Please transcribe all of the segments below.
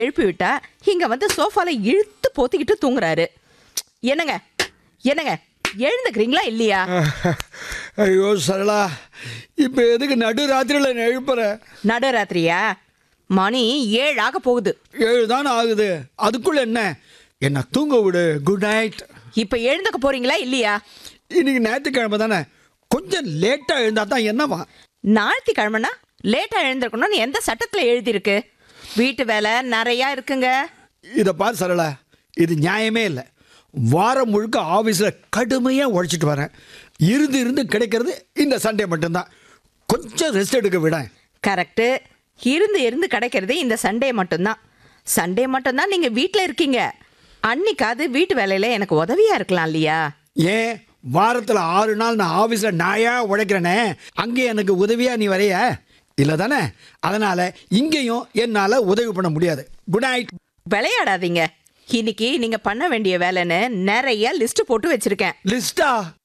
எழுப்பி விட்டா இங்க வந்து சோஃபால இழுத்து போத்திக்கிட்டு தூங்குறாரு என்னங்க என்னங்க எழுந்துக்கிறீங்களா இல்லையா ஐயோ சரளா இப்போ எதுக்கு நடு ராத்திரியில் என்னை எழுப்புற நடுராத்திரியா மணி ஏழாக போகுது ஏழு தானே ஆகுது அதுக்குள்ள என்ன என்ன தூங்க விடு குட் நைட் இப்ப எழுந்துக்க போறீங்களா இல்லையா இன்னைக்கு ஞாயிற்றுக்கிழமை தானே கொஞ்சம் லேட்டாக எழுந்தா தான் என்னவா ஞாயிற்றுக்கிழமைனா லேட்டா எழுந்திருக்கணும்னு எந்த சட்டத்துல எழுதியிருக்கு வீட்டு வேலை நிறையா இருக்குங்க இதை பார் சரளா இது நியாயமே இல்லை வாரம் முழுக்க ஆஃபீஸில் கடுமையாக உழைச்சிட்டு வரேன் இருந்து இருந்து கிடைக்கிறது இந்த சண்டே மட்டும்தான் கொஞ்சம் ரெஸ்ட் எடுக்க விட கரெக்டு இருந்து இருந்து கிடைக்கிறது இந்த சண்டே மட்டும்தான் சண்டே மட்டும்தான் நீங்க வீட்டில் இருக்கீங்க அன்னைக்காவது வீட்டு வேலையில எனக்கு உதவியா இருக்கலாம் இல்லையா ஏன் வாரத்தில் ஆறு நாள் நான் ஆஃபீஸில் நாயா உழைக்கிறேனே அங்கே எனக்கு உதவியாக நீ வரைய இல்லை தானே அதனால் இங்கேயும் என்னால் உதவி பண்ண முடியாது குட் நைட் விளையாடாதீங்க இன்னைக்கு நீங்க பண்ண வேண்டிய வேலைன்னு நிறைய லிஸ்ட் போட்டு வச்சிருக்கேன் லிஸ்டா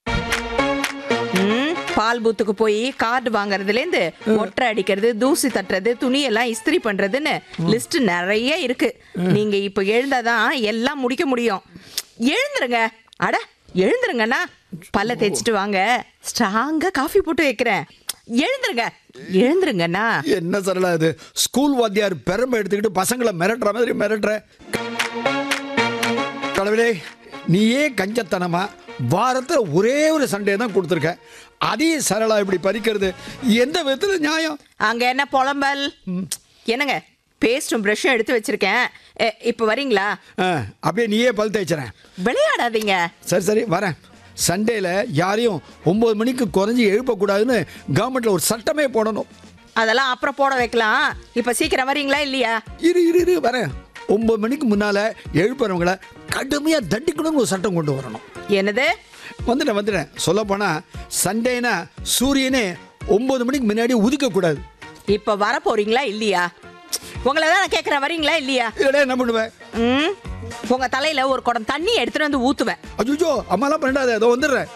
ம், பால் பூத்துக்கு போய் கார்டு வாங்குறதுலேருந்து ஒற்றை அடிக்கிறது தூசி தட்டுறது துணியெல்லாம் இஸ்திரி பண்றதுன்னு லிஸ்ட் நிறைய இருக்கு நீங்க இப்ப எழுந்தாதான் எல்லாம் முடிக்க முடியும் எழுந்துருங்க அட எழுந்துருங்கண்ணா பல்ல தேய்ச்சிட்டு வாங்க ஸ்ட்ராங்கா காஃபி போட்டு வைக்கிறேன் எழுந்துருங்க எழுந்துருங்கண்ணா என்ன சரளா இது ஸ்கூல் வாத்தியார் பெருமை எடுத்துக்கிட்டு பசங்களை மிரட்டுற மாதிரி மிரட்டுற கடவுளே நீயே கஞ்சத்தனமா வாரத்தில் ஒரே ஒரு சண்டே தான் கொடுத்துருக்க அதையும் சரளா இப்படி பறிக்கிறது எந்த விதத்தில் நியாயம் அங்க என்ன புலம்பல் என்னங்க பேஸ்டும் ப்ரஷும் எடுத்து வச்சிருக்கேன் எ, இப்ப வரீங்களா ஆ, அப்படியே நீயே பல் தேய்ச்சிறேன் விளையாடாதீங்க சரி சரி வரேன் சண்டேல யாரையும் ஒம்பது மணிக்கு குறைஞ்சி எழுப்பக்கூடாதுன்னு கவர்மெண்ட்ல ஒரு சட்டமே போடணும் அதெல்லாம் அப்புறம் போட வைக்கலாம் இப்ப சீக்கிரம் வரீங்களா இல்லையா இரு இரு இரு வரேன் ஒம்பது மணிக்கு முன்னால் எழுப்புறவங்கள கடுமையாக தண்டிக்கணும்னு ஒரு சட்டம் கொண்டு வரணும் என்னது வந்துட்டேன் வந்துட்டேன் சொல்லப்போனால் சண்டேனா சூரியனே ஒம்பது மணிக்கு முன்னாடி உதிக்கக்கூடாது இப்ப வர போறீங்களா இல்லையா உங்களை தான் நான் கேட்குறேன் வரீங்களா இல்லையா இல்லைடா என்ன பண்ணுவேன் ம் உங்க தலையில ஒரு குடம் தண்ணி எடுத்துட்டு வந்து ஊத்துவேன் அஜுஜோ அம்மாலாம் பண்ணிடாத அதோ வந்துடுறேன்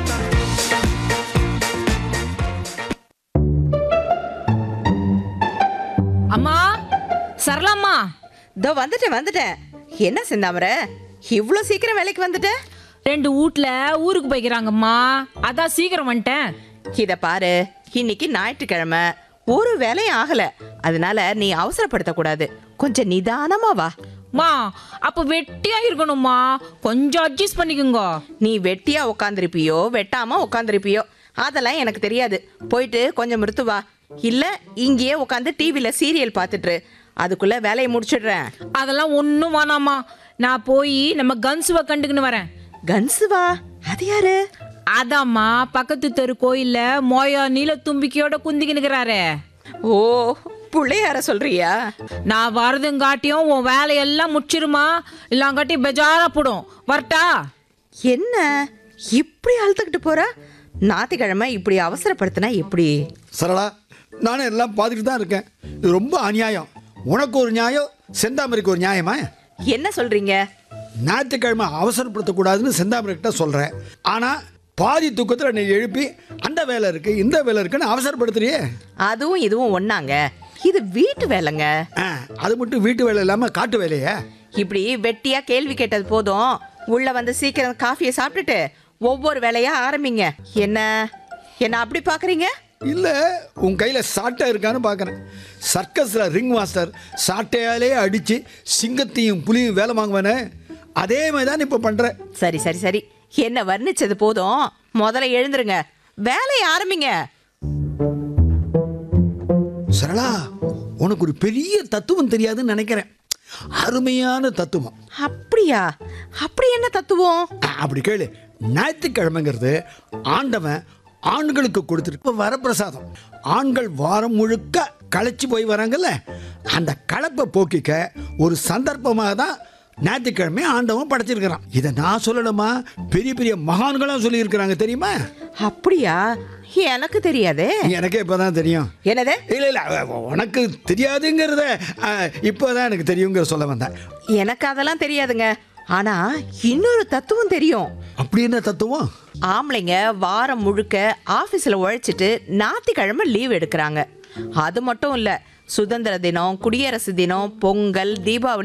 அம்மா சரளாம்மா இதோ வந்துட்டேன் வந்துட்டேன் என்ன செந்தாமரை இவ்வளோ சீக்கிரம் வேலைக்கு வந்துட்டேன் ரெண்டு வீட்ல ஊருக்கு போய்க்கிறாங்கம்மா அதான் சீக்கிரம் வந்துட்டேன் இத பாரு இன்னைக்கு ஞாயிற்றுக்கிழமை ஒரு வேலையும் ஆகல அதனால நீ அவசரப்படுத்தக்கூடாது கொஞ்சம் நிதானமா வா மா அப்ப வெட்டியா இருக்கணும்மா கொஞ்சம் அட்ஜஸ்ட் பண்ணிக்கோங்க நீ வெட்டியா உட்காந்துருப்பியோ வெட்டாம உட்காந்துருப்பியோ அதெல்லாம் எனக்கு தெரியாது போயிட்டு கொஞ்சம் மிருத்து வா இல்ல இங்கேயே உட்காந்து டிவில சீரியல் பார்த்துட்டு இரு. அதுக்குள்ள வேலையை முடிச்சிடுறேன் அதெல்லாம் ஒன்றும் வேணாம்மா நான் போய் நம்ம கன்சுவை கண்டுக்கின்னு வரேன் கன்சுவா அது யாரு அதாம்மா பக்கத்து தெரு கோயில்ல மோயா நீல தும்பிக்கையோட குந்திக்கினுக்கிறாரே ஓ புள்ளையார சொல்றியா நான் வரதுங்காட்டியும் உன் வேலையெல்லாம் முடிச்சிருமா இல்லாங்காட்டி பெஜாரா போடும் வரட்டா என்ன இப்படி அழுத்துக்கிட்டு போற ஞாயிற்றுக்கிழமை இப்படி அவசரப்படுத்தினா எப்படி சரளா நானும் எல்லாம் பார்த்துட்டு தான் இருக்கேன் இது ரொம்ப அநியாயம் உனக்கு ஒரு நியாயம் செந்தாமரைக்கு ஒரு நியாயமா என்ன சொல்றீங்க ஞாயிற்றுக்கிழமை அவசரப்படுத்தக்கூடாதுன்னு செந்தாமரைக்கிட்ட சொல்கிறேன் ஆனால் பாதி தூக்கத்தில் நீ எழுப்பி அந்த வேலை இருக்கு இந்த வேலை இருக்குன்னு அவசரப்படுத்துறியே அதுவும் இதுவும் ஒண்ணாங்க இது வீட்டு வேலைங்க ஆ, அது மட்டும் வீட்டு வேலை இல்லாமல் காட்டு வேலையே இப்படி வெட்டியா கேள்வி கேட்டது போதும் உள்ள வந்து சீக்கிரம் காஃபியை சாப்பிட்டுட்டு ஒவ்வொரு வேலையா ஆரம்பிங்க என்ன என்ன அப்படி பாக்குறீங்க இல்லை உன் கையில் சாட்டை இருக்கான்னு பார்க்குறேன் சர்க்கஸில் ரிங் மாஸ்டர் சாட்டையாலே அடித்து சிங்கத்தையும் புலியும் வேலை வாங்குவானே அதே மாதிரி தான் இப்போ பண்ணுற சரி சரி சரி என்ன வர்ணிச்சது போதும் முதல்ல எழுந்துருங்க வேலையை ஆரம்பிங்க சரளா உனக்கு ஒரு பெரிய தத்துவம் தெரியாதுன்னு நினைக்கிறேன் அருமையான தத்துவம் அப்படியா அப்படி என்ன தத்துவம் ஆ, அப்படி கேளு ஞாயிற்றுக்கிழமைங்கிறது ஆண்டவன் ஆண்களுக்கு கொடுத்துருக்க வரப்பிரசாதம் ஆண்கள் வாரம் முழுக்க களைச்சு போய் வராங்கல்ல அந்த களைப்பை போக்கிக்க ஒரு சந்தர்ப்பமாக தான் ஞாயிற்றுக்கிழமை ஆண்டவன் படைச்சிருக்கிறான் இதை நான் சொல்லணுமா பெரிய பெரிய மகான்களும் சொல்லியிருக்கிறாங்க தெரியுமா அப்படியா எனக்கு தெரியாதே எனக்கே இப்போ தான் தெரியும் என்னது இல்லை இல்லை உனக்கு தெரியாதுங்கிறத இப்போ தான் எனக்கு தெரியுங்கிற சொல்ல வந்தேன் எனக்கு அதெல்லாம் தெரியாதுங்க ஆனா இன்னொரு தத்துவம் தெரியும் அப்படி என்ன தத்துவம் ஆம்பளைங்க வாரம் முழுக்க ஆபீஸ்ல உழைச்சிட்டு ஞாயிற்றுக்கிழமை லீவ் எடுக்கிறாங்க அது மட்டும் இல்ல சுதந்திர தினம் குடியரசு தினம் பொங்கல் தீபாவளி